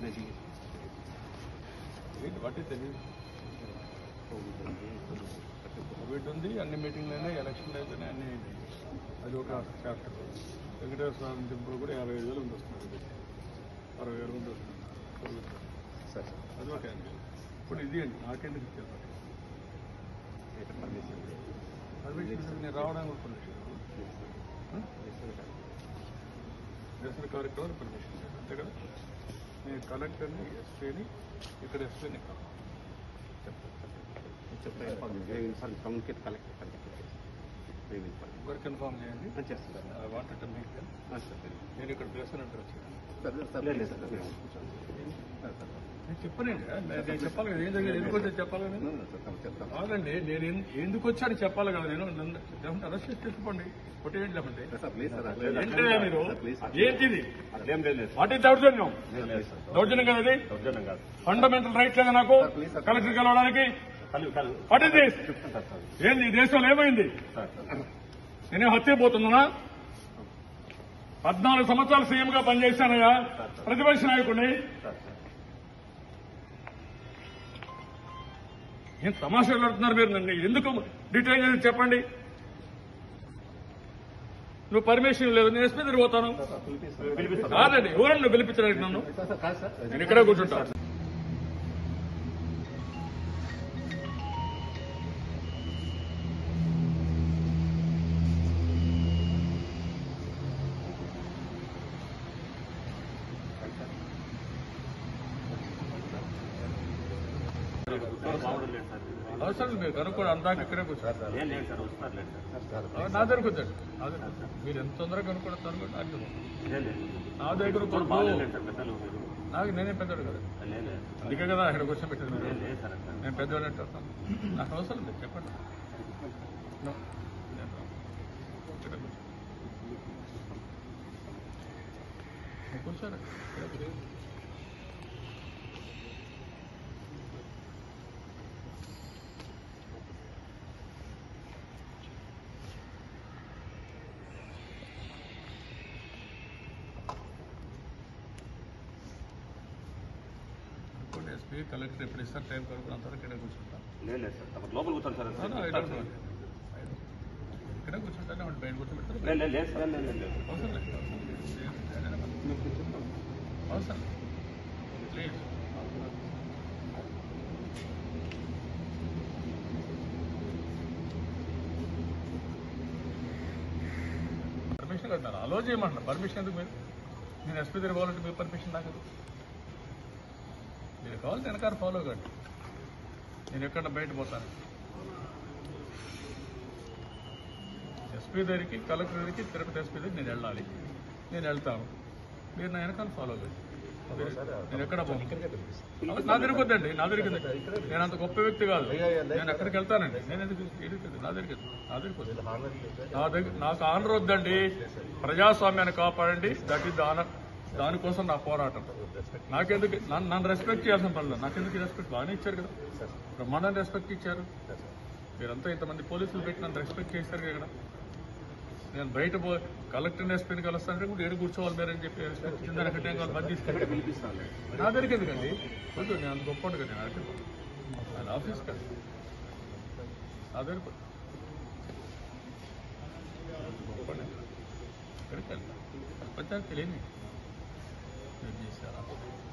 ఏంటి వాటి తెలియదు కోవిడ్ ఉంది అన్ని మీటింగ్లు అయినాయి ఎలక్షన్లు అయితేనే అన్ని అయినాయి అది ఒక చాప్టర్ వెంకటేశ్వర స్వామి టెంపుల్ కూడా యాభై ఐదు వేలు మంది వస్తున్నారు అరవై వేల మంది వస్తున్నారు కోవిడ్ సార్ అది ఒక యాంగిల్ ఇప్పుడు ఇది అండి నాకెందుకు ఇచ్చారు పర్మిషన్ నేను రావడానికి కూడా పర్మిషన్ నిరసన కార్యక్రమాలు పర్మిషన్ లేదు అంతే కదా నేను కలెక్టర్ని ఎస్పీని ఇక్కడ ఎస్పీని కమ్యూనికేట్ కలెక్టర్ కలెక్టర్ ఒకరు కన్ఫామ్ చేయండి చేస్తారు ఐ వాంటెడ్ టు మీట్ నేను ఇక్కడ చేస్తున్నట్టు వచ్చాను సార్ లేదు సార్ నేను చెప్పనండి నేను నేను చెప్పాలి కదా ఏం జరిగింది ఎందుకు వచ్చాను చెప్పాలి కదా నేను? చెప్తాం కాదండి నేను ఎన్- ఎందుకు వచ్చాను చెప్పాలి కదా నేను నన్ను లేకుంటే అరెస్ట్ చేసి తీసుకోండి కొట్టేయండి లేకుంటే సార్ ప్లీజ్ సార్ ఏంటంటే మీరు ప్లీజ్ ఏంటిది అదేం లేదు వాట్ ఈస్ దౌర్జన్యం లేదు సార్ దౌర్జన్యం కదా ఇది దౌర్జన్యం కాదు ఫండమెంటల్ రైట్ లేదా నాకు Sir, please, sir. కలెక్టర్ కలవడానికి కలు కలు వాట్ ఇస్ దిస్ చెప్తాను సార్ ఏంది ఈ దేశంలో ఏమైంది సార్ సార్ నేనే హత్య పోతున్నానా పద్నాలుగు సంవత్సరాలు సీఎం గా పనిచేశానయ్యా ప్రతిపక్ష నాయకుడిని సార్ సార్ ఏం తమాషా పెడుతున్నారు మీరు నన్ను ఎందుకు డీటెయిల్ చేసి చెప్పండి నువ్వు పర్మిషన్ లేదు నేను ఎస్పీ తిరిగిపోతాను పిలిపిస్తాను కాదండి ఎవరండి నువ్వు పిలిపించడానికి నన్ను సార్ కాదు సార్ నేను ఇక్కడే కూర్చుంటా మామూలు లేదు సార్ అవసరం లేదు మీరు కనుక్కోండి అందాక ఇక్కడే కూర్చోండి లేదు లేదు సార్ వస్తున్నారు లేదు సార్ ఆ, నా దగ్గరకు వచ్చండి నా దగ్గరకు వచ్చండి. మీరు ఎంత తొందరగా కనుక్కోవడం అనుకోండి నాకు తెలియదు. లేదు లేదు నా దగ్గర ఇప్పుడు బాగాలేదు సార్ పెద్దలు మీరు నాకు నేనే పెద్దోడు కదా లేదు లేదు అందుకే కదా ఇక్కడ క్వశ్చన్ పెట్టింది మీరు లేదు లేదు సార్ అట్లా నేను పెద్దోడు అంటే వస్తాను నాకు అవసరం లేదు చెప్పండి No. నేను రాను. ఇక్కడ కూర్చో. నువ్వు కూర్చోరా ఇక్కడ కూర్చో. అనుకోండి ఎస్పీ కలెక్టర్ ఎప్పుడు ఇస్తారు టైం కనుక్కున్న అంతవరకు ఇక్కడే కూర్చుంటాను లేదు లేదు సార్ తమ లోపల కూర్చోండి sir No, no, I don't know. ఇక్కడే కూర్చుంటానే వాడు బయట కూర్చోబెడతారు లేదు లేదు లేదు సార్ లేదు లేదు అవసరం లేదు అవసరం లేదు ప్లీజ్ పర్మిషన్ అన్నారు అలో చేయమంటున్నారు పర్మిషన్ ఎందుకు మీరు నేను ఎస్పీ దగ్గర పోవాలంటే మీ పర్మిషన్ నాకు ఎందుకు? మీరు కావాలి వెనకాల ఫాలో కండి నేను ఎక్కడ బయట పోతాను ఎస్పీ దగ్గరికి కలెక్టర్ దగ్గరికి తిరుపతి ఎస్పీ దగ్గరికి నేను వెళ్ళాలి నేను వెళ్తాను మీరు నా వెనకాల ఫాలో కండి నేను ఎక్కడ పోను నా దగ్గరికి వద్దండి నా దగ్గరికి వద్దండి. నేను అంత గొప్ప వ్యక్తి కాదు నేను ఎక్కడికి వెళ్తానండి నేను ఎందుకు ఎక్కడికి వెళ్తాను? నా దగ్గరికి వద్దు. నా దగ్గరికి వద్దు. నా దగ్గర నాకు ఆనర్ వద్దండి ప్రజాస్వామ్యాన్ని కాపాడండి దట్ ఈస్ ఆనర్ దానికోసం నా పోరాటం నాకెందుకు నన్ను నన్ను రెస్పెక్ట్ చేయాల్సిన పనులు నాకెందుకు రెస్పెక్ట్ బాగానే ఇచ్చారు కదా బ్రహ్మాండాన్ని రెస్పెక్ట్ ఇచ్చారు మీరంతా ఇంతమంది పోలీసులు పెట్టి నన్ను రెస్పెక్ట్ చేశారు కదా నేను బయట పో కలెక్టర్ ఎస్పీని కలుస్తానంటే కూడా ఏడు కూర్చోవాలి మీరు అని చెప్పి రెస్పెక్ట్ ఇచ్చిన దానికి టైం కావాలి మధ్య తీసుకెళ్ళి పిలిపిస్తాను నా దగ్గరికి ఎందుకండి వద్దు నేను అంత గొప్ప కదా నేను అడిగి ఆయన ఆఫీస్ కదా నా దగ్గర గొప్ప ఎక్కడికి వెళ్తా ప్రపంచానికి తెలియని మీరు చేశారా